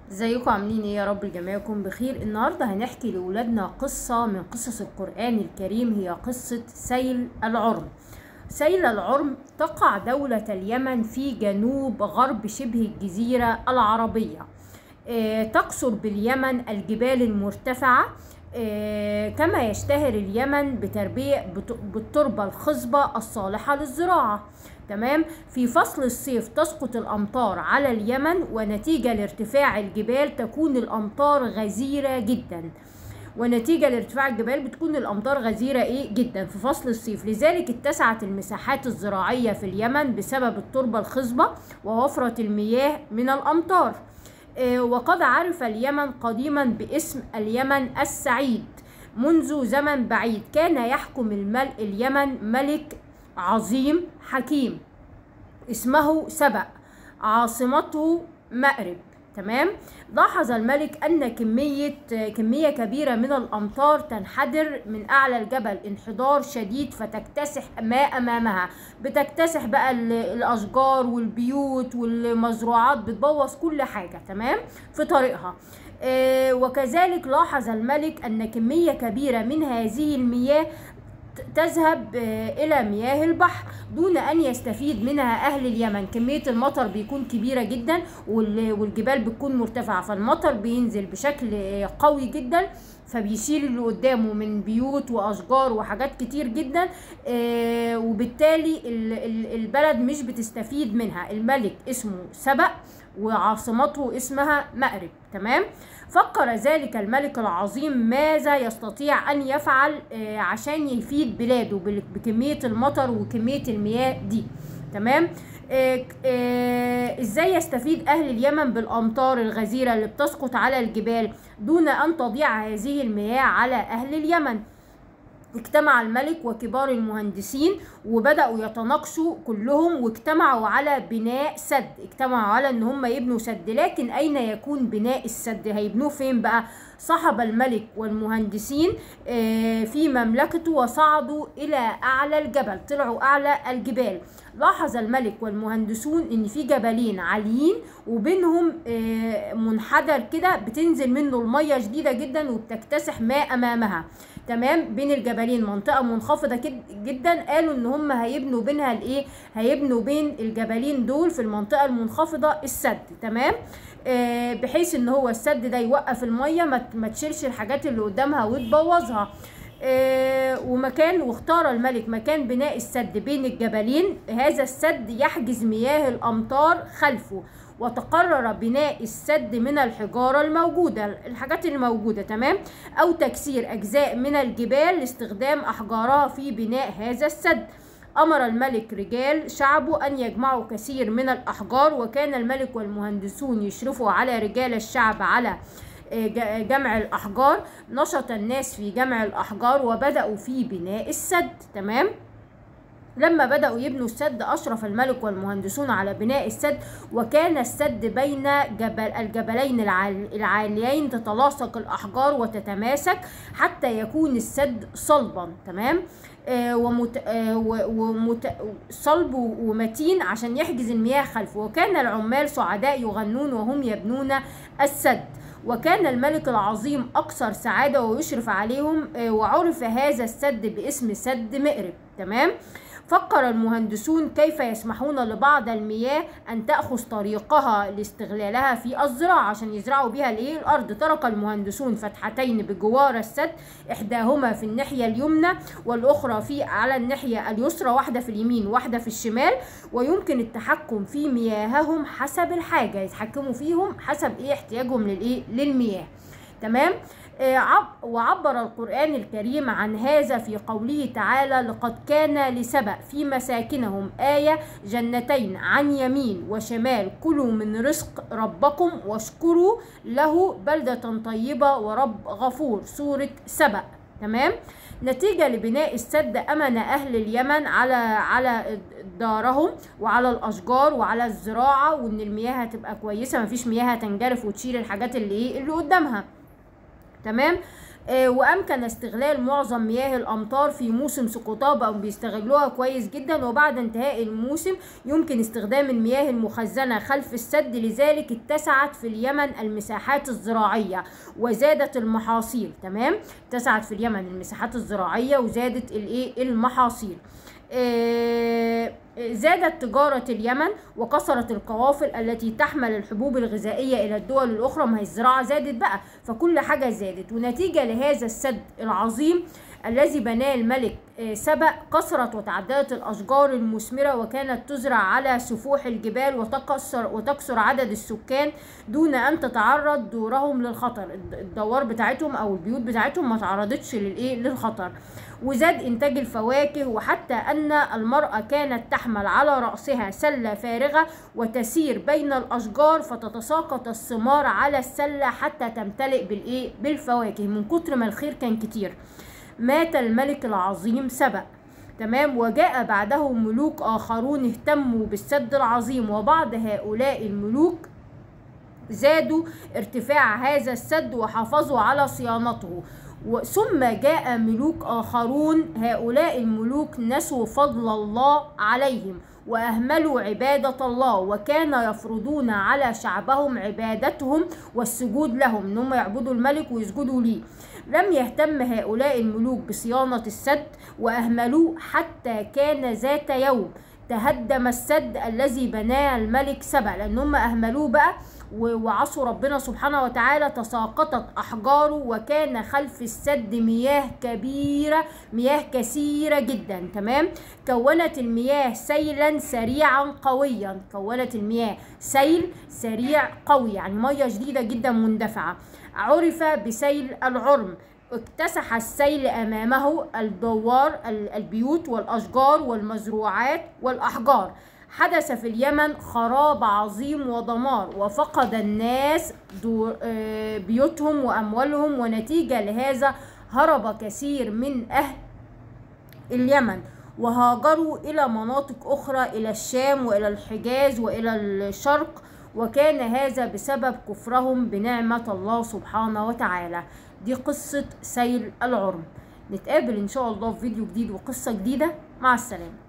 ازيكم عاملين ايه يا رب الجميع يكون بخير النهارده هنحكي لاولادنا قصه من قصص القران الكريم هي قصه سيل العرم سيل العرم تقع دوله اليمن في جنوب غرب شبه الجزيره العربيه آه، تقصر باليمن الجبال المرتفعه آه، كما يشتهر اليمن بتربية بت- بالتربة الخصبة الصالحة للزراعة تمام في فصل الصيف تسقط الأمطار على اليمن ونتيجة لارتفاع الجبال تكون الأمطار غزيرة جدا ونتيجة لارتفاع الجبال بتكون الأمطار غزيرة إيه جدا في فصل الصيف لذلك اتسعت المساحات الزراعية في اليمن بسبب التربة الخصبة ووفرة المياه من الأمطار آه، وقد عرف اليمن قديما باسم اليمن السعيد منذ زمن بعيد كان يحكم المل اليمن ملك عظيم حكيم اسمه سبأ عاصمته مأرب تمام لاحظ الملك أن كمية كمية كبيرة من الأمطار تنحدر من أعلى الجبل انحدار شديد فتكتسح ما أمامها بتكتسح بقى ال- الأشجار والبيوت والمزروعات بتبوظ كل حاجة تمام في طريقها آه، وكذلك لاحظ الملك أن كمية كبيرة من هذه المياه تذهب آه، إلى مياه البحر دون أن يستفيد منها أهل اليمن كمية المطر بيكون كبيرة جدا وال- والجبال بتكون مرتفعة فالمطر بينزل بشكل آه، قوي جدا فبيشيل اللي قدامه من بيوت وأشجار وحاجات كتير جدا آه، وبالتالي ال- ال- البلد مش بتستفيد منها الملك اسمه سبأ وعاصمته اسمها مأرب تمام فكر ذلك الملك العظيم ماذا يستطيع أن يفعل آه، عشان يفيد بلاده بال- بكمية المطر وكمية المياه دي تمام آه، آه، ازاي يستفيد اهل اليمن بالامطار الغزيره اللي بتسقط على الجبال دون ان تضيع هذه المياه على اهل اليمن اجتمع الملك وكبار المهندسين وبدأوا يتناقشوا كلهم واجتمعوا على بناء سد اجتمعوا على ان هم يبنوا سد لكن اين يكون بناء السد هيبنوه فين بقى صحب الملك والمهندسين آه، في مملكته وصعدوا الى اعلى الجبل طلعوا اعلى الجبال لاحظ الملك والمهندسون ان في جبلين عاليين وبينهم آه، منحدر كده بتنزل منه الميه شديده جدا وبتكتسح ما امامها تمام بين الجبلين منطقه منخفضه كد- جدا قالوا ان هم هيبنوا بينها الايه هيبنوا بين الجبلين دول في المنطقه المنخفضه السد تمام آه بحيث ان هو السد ده يوقف الميه ما ت- ما تشيلش الحاجات اللي قدامها وتبوظها آه ومكان واختار الملك مكان بناء السد بين الجبلين هذا السد يحجز مياه الامطار خلفه وتقرر بناء السد من الحجارة الموجودة الحاجات الموجودة تمام أو تكسير أجزاء من الجبال لاستخدام أحجارها في بناء هذا السد أمر الملك رجال شعبه أن يجمعوا كثير من الأحجار وكان الملك والمهندسون يشرفوا على رجال الشعب على آه، ج- جمع الأحجار نشط الناس في جمع الأحجار وبدأوا في بناء السد تمام لما بدأوا يبنوا السد أشرف الملك والمهندسون على بناء السد وكان السد بين جبل الجبلين العال- العاليين تتلاصق الأحجار وتتماسك حتى يكون السد صلبا تمام آه ومت... آه و- ومت... صلب ومتين عشان يحجز المياه خلفه وكان العمال سعداء يغنون وهم يبنون السد وكان الملك العظيم أكثر سعادة ويشرف عليهم آه، وعرف هذا السد باسم سد مئرب تمام فكر المهندسون كيف يسمحون لبعض المياه أن تأخذ طريقها لاستغلالها في الزراعة عشان يزرعوا بها الإيه الأرض ترك المهندسون فتحتين بجوار السد إحداهما في الناحية اليمنى والأخرى في على الناحية اليسرى واحدة في اليمين واحدة في الشمال ويمكن التحكم في مياههم حسب الحاجة يتحكموا فيهم حسب إيه احتياجهم للإيه للمياه تمام آه، عب وعبر القرآن الكريم عن هذا في قوله تعالى لقد كان لسبأ في مساكنهم آية جنتين عن يمين وشمال كلوا من رزق ربكم واشكروا له بلدة طيبة ورب غفور سورة سبأ تمام نتيجة لبناء السد أمن أهل اليمن على على دارهم وعلى الأشجار وعلى الزراعة وإن المياه هتبقى كويسة مفيش مياه هتنجرف وتشيل الحاجات اللي إيه اللي قدامها تمام آه، وامكن استغلال معظم مياه الامطار في موسم سقوطها بقوا بيستغلوها كويس جدا وبعد انتهاء الموسم يمكن استخدام المياه المخزنه خلف السد لذلك اتسعت في اليمن المساحات الزراعيه وزادت المحاصيل تمام اتسعت في اليمن المساحات الزراعيه وزادت الايه المحاصيل آه، زادت تجارة اليمن وكثرت القوافل التي تحمل الحبوب الغذائية إلى الدول الأخرى ما هي الزراعة زادت بقى فكل حاجة زادت ونتيجة لهذا السد العظيم الذي بناه الملك آه، سبأ كثرت وتعددت الأشجار المثمرة وكانت تزرع على سفوح الجبال وتكسر وتكسر عدد السكان دون أن تتعرض دورهم للخطر الد- الدوار بتاعتهم أو البيوت بتاعتهم ما تعرضتش للإيه للخطر وزاد إنتاج الفواكه وحتى أن المرأة كانت تحمل على رأسها سلة فارغة وتسير بين الأشجار فتتساقط الثمار على السلة حتى تمتلئ بالإيه بالفواكه من كتر ما الخير كان كتير مات الملك العظيم سبأ تمام وجاء بعده ملوك آخرون اهتموا بالسد العظيم وبعض هؤلاء الملوك زادوا ارتفاع هذا السد وحافظوا على صيانته و- ثم جاء ملوك آخرون هؤلاء الملوك نسوا فضل الله عليهم وأهملوا عبادة الله وكان يفرضون على شعبهم عبادتهم والسجود لهم إنهم يعبدوا الملك ويسجدوا ليه لم يهتم هؤلاء الملوك بصيانة السد وأهملوه حتى كان ذات يوم تهدم السد الذي بناه الملك سبأ لأن هم أهملوه بقى و- وعصوا ربنا سبحانه وتعالى تساقطت أحجاره وكان خلف السد مياه كبيرة مياه كثيرة جدا تمام كونت المياه سيلا سريعا قويا كونت المياه سيل سريع قوي يعني مياه شديدة جدا مندفعة عرف بسيل العرم اكتسح السيل أمامه الدوار ال- البيوت والأشجار والمزروعات والأحجار حدث في اليمن خراب عظيم ودمار وفقد الناس دو- آه، بيوتهم وأموالهم ونتيجة لهذا هرب كثير من أهل اليمن وهاجروا إلى مناطق أخرى إلى الشام وإلى الحجاز وإلى الشرق وكان هذا بسبب كفرهم بنعمة الله سبحانه وتعالى دي قصة سيل العرم نتقابل إن شاء الله في فيديو جديد وقصة جديدة مع السلامة